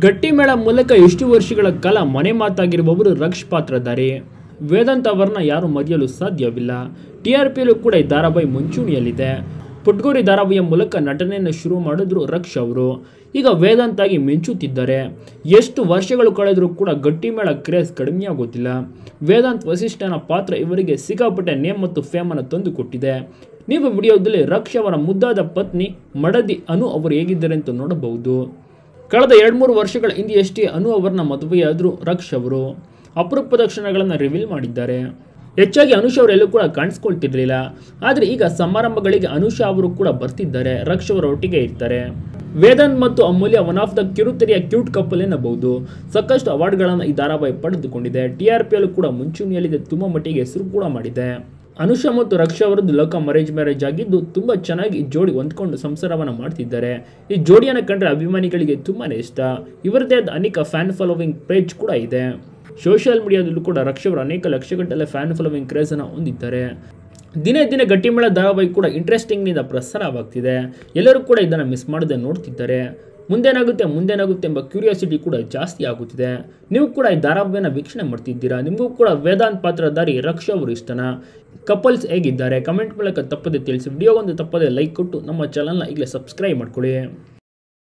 ಗಟ್ಟಿಮೇಳ ಮೂಲಕ ಎಷ್ಟು ವರ್ಷಗಳ ಕಾಲ ಮನೆ ಮಾತಾಗಿರುವವರು ರಕ್ಷ್ ಪಾತ್ರಧಾರಿ ವೇದಾಂತ್ ಅವರನ್ನ ಯಾರು ಮರೆಯಲು ಸಾಧ್ಯವಿಲ್ಲ ಟಿ ಆರ್ ಪಿಯಲ್ಲೂ ಕೂಡ ಈ ಧಾರಾವಾಹಿ ಮುಂಚೂಣಿಯಲ್ಲಿದೆ ಪುಟ್ಗೋರಿ ಧಾರಾವಾಹಿಯ ಮೂಲಕ ನಟನೆಯನ್ನು ಶುರು ಮಾಡಿದ್ರು ರಕ್ಷ್ ಅವರು ಈಗ ವೇದಾಂತ್ ಆಗಿ ಮಿಂಚುತ್ತಿದ್ದಾರೆ ಎಷ್ಟು ವರ್ಷಗಳು ಕಳೆದರೂ ಕೂಡ ಗಟ್ಟಿಮೇಳ ಕ್ರೇಜ್ ಕಡಿಮೆ ಆಗೋದಿಲ್ಲ ವೇದಾಂತ್ ವಸಿಷ್ಠನ ಪಾತ್ರ ಇವರಿಗೆ ಸಿಕ್ಕಾಪಟ್ಟೆ ನೇಮ್ ಮತ್ತು ಫೇಮನ್ನು ತಂದುಕೊಟ್ಟಿದೆ ನೀವು ವಿಡಿಯೋದಲ್ಲಿ ರಕ್ಷ್ ಅವರ ಮುದ್ದಾದ ಪತ್ನಿ ಮಡದಿ ಅನು ಅವರು ಹೇಗಿದ್ದಾರೆ ಅಂತ ನೋಡಬಹುದು ಕಳೆದ ಎರಡು ಮೂರು ವರ್ಷಗಳ ಹಿಂದೆಯಷ್ಟೇ ಅನು ಅವರನ್ನ ಮದುವೆಯಾದರು ರಕ್ಷ್ ಅವರು ಅಪರೂಪದ ಕ್ಷಣಗಳನ್ನು ರಿವೀಲ್ ಮಾಡಿದ್ದಾರೆ ಹೆಚ್ಚಾಗಿ ಅನುಷ್ ಅವರೆಲ್ಲೂ ಕೂಡ ಕಾಣಿಸ್ಕೊಳ್ತಿರ್ಲಿಲ್ಲ ಆದರೆ ಈಗ ಸಮಾರಂಭಗಳಿಗೆ ಅನುಷಾ ಅವರು ಕೂಡ ಬರ್ತಿದ್ದಾರೆ ರಕ್ಷ್ ಅವರ ಒಟ್ಟಿಗೆ ಇರ್ತಾರೆ ವೇದಾಂತ್ ಮತ್ತು ಅಮೂಲ್ಯ ಒನ್ ಆಫ್ ದ ಕಿರುತೆರೆಯ ಕ್ಯೂಟ್ ಕಪಲ್ ಎನ್ನಬಹುದು ಸಾಕಷ್ಟು ಅವಾರ್ಡ್ಗಳನ್ನು ಈ ಧಾರಾವಾಹಿ ಪಡೆದುಕೊಂಡಿದೆ ಟಿ ಆರ್ ಪಿಯಲ್ಲೂ ಕೂಡ ಮುಂಚೂಣಿಯಲ್ಲಿದೆ ತುಂಬ ಮಟ್ಟಿಗೆ ಹೆಸರು ಕೂಡ ಮಾಡಿದೆ ಅನುಷಾ ಮತ್ತು ರಕ್ಷಾ ಅವರದ್ದು ಲೋಕ ಮ್ಯಾರೇಜ್ ಮ್ಯಾರೇಜ್ ಆಗಿದ್ದು ತುಂಬ ಚೆನ್ನಾಗಿ ಈ ಜೋಡಿ ಹೊಂದ್ಕೊಂಡು ಸಂಸಾರವನ್ನು ಮಾಡ್ತಿದ್ದಾರೆ ಈ ಜೋಡಿಯನ್ನು ಕಂಡ್ರೆ ಅಭಿಮಾನಿಗಳಿಗೆ ತುಂಬಾನೇ ಇಷ್ಟ ಇವರದೇ ಆದ ಅನೇಕ ಫ್ಯಾನ್ ಫಾಲೋವಿಂಗ್ ಪೇಜ್ ಕೂಡ ಇದೆ ಸೋಷಿಯಲ್ ಮೀಡಿಯಾದಲ್ಲೂ ಕೂಡ ರಕ್ಷಾ ಅವರು ಅನೇಕ ಲಕ್ಷಗಟ್ಟಲೆ ಫ್ಯಾನ್ ಫಾಲೋವಿಂಗ್ ಕ್ರೇಜನ್ನು ಹೊಂದಿದ್ದಾರೆ ದಿನೇ ದಿನೇ ಗಟ್ಟಿಮೇಳ ಧಾರಾವಾಹಿ ಕೂಡ ಇಂಟ್ರೆಸ್ಟಿಂಗ್ನಿಂದ ಪ್ರಸಾರವಾಗ್ತಿದೆ ಎಲ್ಲರೂ ಕೂಡ ಇದನ್ನು ಮಿಸ್ ಮಾಡದೆ ನೋಡ್ತಿದ್ದಾರೆ ಮುಂದೇನಾಗುತ್ತೆ ಮುಂದೇನಾಗುತ್ತೆ ಎಂಬ ಕ್ಯೂರಿಯಾಸಿಟಿ ಕೂಡ ಜಾಸ್ತಿ ಆಗುತ್ತಿದೆ ನೀವು ಕೂಡ ಈ ಧಾರಾವಾಹಿಯನ್ನು ವೀಕ್ಷಣೆ ಮಾಡ್ತಿದ್ದೀರಾ ನಿಮಗೂ ಕೂಡ ವೇದಾಂತ್ ಪಾತ್ರಧಾರಿ ರಕ್ಷಾ ಅವರು ಇಷ್ಟನಾ ಕಪಲ್ಸ್ ಹೇಗಿದ್ದಾರೆ ಕಮೆಂಟ್ ಮೂಲಕ ತಪ್ಪದೆ ತಿಳಿಸಿ ವಿಡಿಯೋಗೊಂದು ತಪ್ಪದೆ ಲೈಕ್ ಕೊಟ್ಟು ನಮ್ಮ ಚಾನಲ್ನ ಈಗಲೇ ಸಬ್ಸ್ಕ್ರೈಬ್ ಮಾಡ್ಕೊಳ್ಳಿ